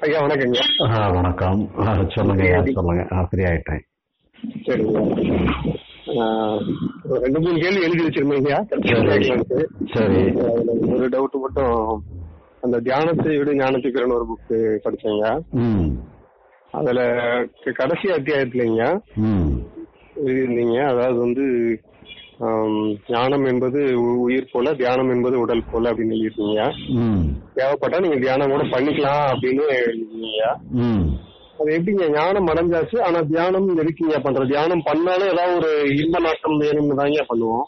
ஐயா வணக்கங்க ஆ, வணக்கம் ஆ, சொல்லுங்க ஐயா, சொல்லுங்க ஃப்ரீ ஆயிட்டேன் சரிங்க ஆஹ், ஒரு ரெண்டு மூணு கேள்வி எழுதி வச்சிருந்தீங்க கேட்கலான்ட்டு. சரி அதுல ஒரு டவுட் மட்டும் அந்த தியானத்தை விட ஞானத்துக்குறன்னு ஒரு புக் படிச்சேங்க ம் அதுல கடைசி அத்தியாயத்துலங்க ம் எழுதியிருந்தீங்க அதாவது வந்து ஆம், ஞானம் என்பது உ- உயிர் போல தியானம் என்பது உடல் போல அப்படின்னு எழுதியிருக்கீங்க ம் தேவைப்பட்டா நீங்க தியானம் கூட பண்ணிக்கலாம் அப்படின்னு எழுதிருக்கீங்க ம் அது எப்படிங்க ஞானம் அடைஞ்சாச்சு ஆனா தியானம் எதுக்குங்க பண்றது தியானம் பண்ணாலும் ஏதாவது ஒரு இன்ப நாட்டம் வேணும்னு தாங்க பண்ணுவோம்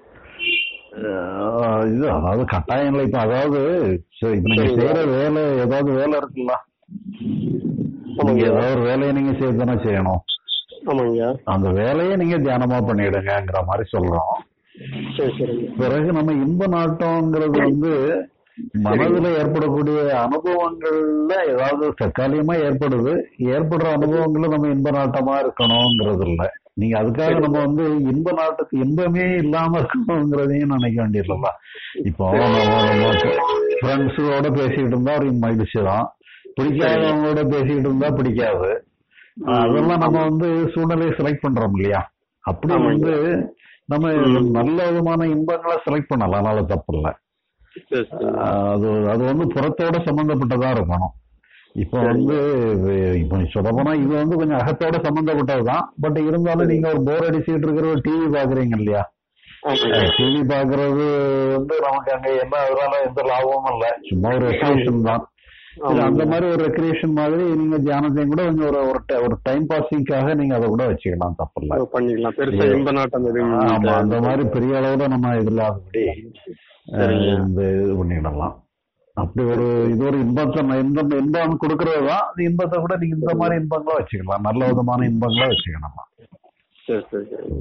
ஆ, இது அதாவது கட்டாயம் இல்லை இப்ப அதாவது சரி, இப்ப நீங்க சரிங்க. செய்யற வேலை ஏதாவது வேலை இருக்குல்ல நீங்க ஆமாங்க ஏதாவது ஒரு வேலையை நீங்க செய்து தானே செய்யணும் ஆமாங்க அந்த வேலையை நீங்க தியானமா பண்ணிடுங்கங்கிற மாதிரி சொல்றோம் சரி சரிங்க பிறகு நம்ம இன்ப நாட்டம்ங்கிறது வந்து மனதுல ஏற்படக்கூடிய அனுபவங்கள்ல ஏதாவது தற்காலிகமா ஏற்படுது ஏற்படுற அனுபவங்கள்ல நம்ம இன்ப நாட்டமா இருக்கணுங்கிறது இல்ல நீங்க அதுக்காக நம்ம வந்து இன்ப நாட்டத்துக்கு இன்பமே இல்லாம இருக்கணுங்கிறதையும் நினைக்க வேண்டியதில்ல இப்போ நம்ம ஃப்ரெண்ட்ஸோட பேசிக்கிட்டு இருந்தா ஒரு மகிழ்ச்சி தான் பிடிக்காதவங்களோட பேசிக்கிட்டு இருந்தா பிடிக்காது அதெல்லாம் நம்ம வந்து சூழ்நிலையை செலக்ட் பண்றோம் இல்லையா அப்படி ஆமாங்க. வந்து நம்ம நல்ல விதமான இன்பங்களை செலக்ட் பண்ணலாம் அதனால தப்பு இல்லை சரி சரி அது அது வந்து புறத்தோட சம்பந்தப்பட்டதா இருக்கணும் இப்போ வந்து வே- இப்போ சொல்ல போனா இது வந்து கொஞ்சம் அகத்தோட சம்பந்தப்பட்டதுதான் பட் இருந்தாலும் நீங்க ஒரு போர் அடிச்சுட்டு இருக்கிற ஒரு டிவி பாக்குறீங்க இல்லையா ஆமாங்க டிவி பாக்குறது வந்து நமக்கு அங்க என்ன அதனால எந்த லாபமும் இல்ல சும்மா ஒரு ரெக்ரியேஷன் தான் இது அந்த மாதிரி ஒரு ரெக்ரியேஷன் மாதிரி நீங்க தியானத்தையும் கூட கொஞ்சம் ஒரு ஒரு ti- ஒரு டைம் பாசிங்காக நீங்க அதை கூட வச்சுக்கலாம் தப்பு இல்ல பண்ணிக்கலாம் பெருசா இன்ப நாட்டம் எதுவும் ஆமா அந்த மாதிரி பெரிய அளவுல நம்ம இது இல்லாதபடி அஹ், சரிங்க. இந்த இது பண்ணிடலாம் அப்படி ஒரு இது ஒரு இன்பத்தை ந- இன்பம் இன்பம் கொடுக்கறது தான் அந்த இன்பத்தை கூட நீங்க இந்த மாதிரி இன்பங்களா வச்சுக்கலாம் நல்ல விதமான இன்பங்களா வச்சுக்கலாம் சரி சரி சரி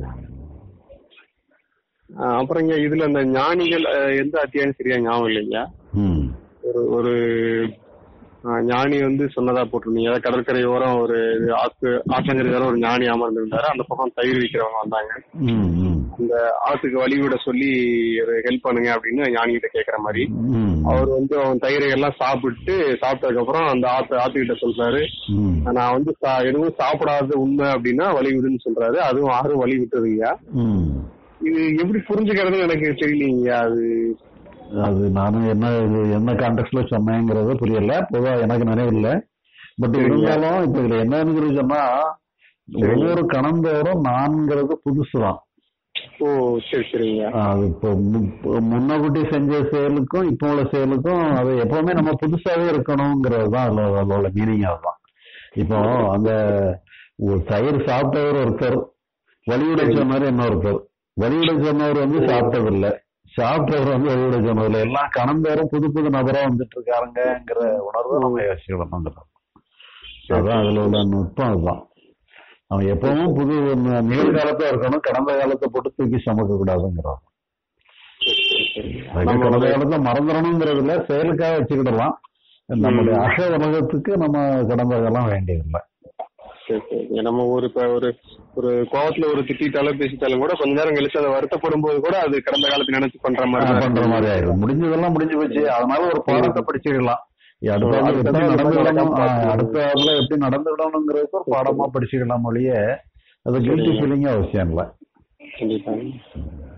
ஆஹ் அப்புறங்க இதுல இந்த ஞானிகள் ஆஹ் எந்த அத்தியாயம் சரியா ஞாபகம் இல்லைங்க ம் ஒரு ஒரு ஆஹ் ஞானி வந்து சொன்னதா போட்டிருந்தீங்க அதாவது கடற்கரை ஓரம் ஒரு இது ஆத்து ஆற்றங்கரையோரம் ஒரு ஞானி அமர்ந்திருந்தாரு அந்த பக்கம் தயிர் விற்கிறவங்க வந்தாங்க ம் ம் அந்த ஆத்துக்கு வழிவிட சொல்லி ஒரு ஹெல்ப் பண்ணுங்க அப்படின்னு ஞானிகிட்ட கேக்குற மாதிரி ம் அவர் வந்து அவன் தயிரை எல்லாம் சாப்பிட்டு சாப்பிட்டதுக்கு அப்புறம் அந்த ஆத்து ஆத்துக்கிட்ட சொல்றாரு ம் நான் வந்து சா- எதுவும் சாப்பிடாத உண்மை அப்படின்னா வழி விடுன்னு சொல்றாரு அதுவும் ஆறு வழி விட்டுருங்க ம் இது எப்படி புரிஞ்சுக்கிறதுன்னு எனக்கு தெரியலீங்க அது அது நானும் என்ன இது என்ன கான்டெக்ட்ல சொன்னேங்கிறது புரியல பொதுவா எனக்கு நினைவில்லை பட் சரிங்க. இருந்தாலும் இப்ப இதுல என்னன்னு சொன்னா ஒவ்வொரு கணந்தோறும் நான்கிறது புதுசுதான் ஓ சரி சரிங்க அது இப்போ மு- இப்போ முன்னக்கூட்டி செஞ்ச செயலுக்கும் இப்போ உள்ள செயலுக்கும் அது எப்பவுமே நம்ம புதுசாவே இருக்கணுங்கிறது தான் அதுல அதோட மீனிங் அதுதான் இப்போ அந்த ஒரு தயிர் சாப்பிட்டவர் ஒருத்தர் வழிவிட சொன்னவர் இன்னொருத்தர் வழிவிட சொன்னவர் வந்து சாப்பிட்டதில்லை சாப்பிட்டவர் வந்து வழிவிட சொன்னதில்லை எல்லாம் கணந்தோறும் புது புது நபரா வந்துட்டு இருக்காருங்கிற உணர்வை நம்ம யோசிக்கணுங்கிறது அதான் அதுல உள்ள நுட்பம் அதுதான் அவன் எப்பவும் புது ந- நிகழ்காலத்தா இருக்கணும் கடந்த காலத்தை போட்டு தூக்கி சமக்க கூடாதுங்கிறான் அதுக்கு கடந்த காலத்தை மறந்துடணுங்கிறது இல்ல செயலுக்காக வச்சுக்கிடலாம் நம்முடைய அக உலகத்துக்கு நம்ம கடந்த காலம் வேண்டியதில்லை சரி சரி நம்ம ஒரு இப்ப ஒரு ஒரு கோவத்துல ஒரு திட்டாலும் பேசிட்டாலும் கூட கொஞ்ச நேரம் கழிச்சு அதை வருத்தப்படும் போது கூட அது கடந்த காலத்தை நினைச்சு பண்ற மாதிரி ஆஹ் தான் பண்ற இருக்கு. மாதிரி ஆயிரும் முடிஞ்சதெல்லாம் முடிஞ்சு போச்சு அதனால ஒரு பாடத்தை படிச்சுக்கலாம் அடுத்த ஓ, ஆள் அடுத்த எப்படி ஆள் நடந்துக்கணும் நடக்காம ஆஹ் அடுத்த ஆள்ல எப்படி நடந்துக்கணுங்கிறதுக்கு ஒரு பாடமா படிச்சுக்கலாம் ஒழிய அது கில்ட்டி சரிங்க. ஃபீலிங் அவசியம் இல்லை கண்டிப்பா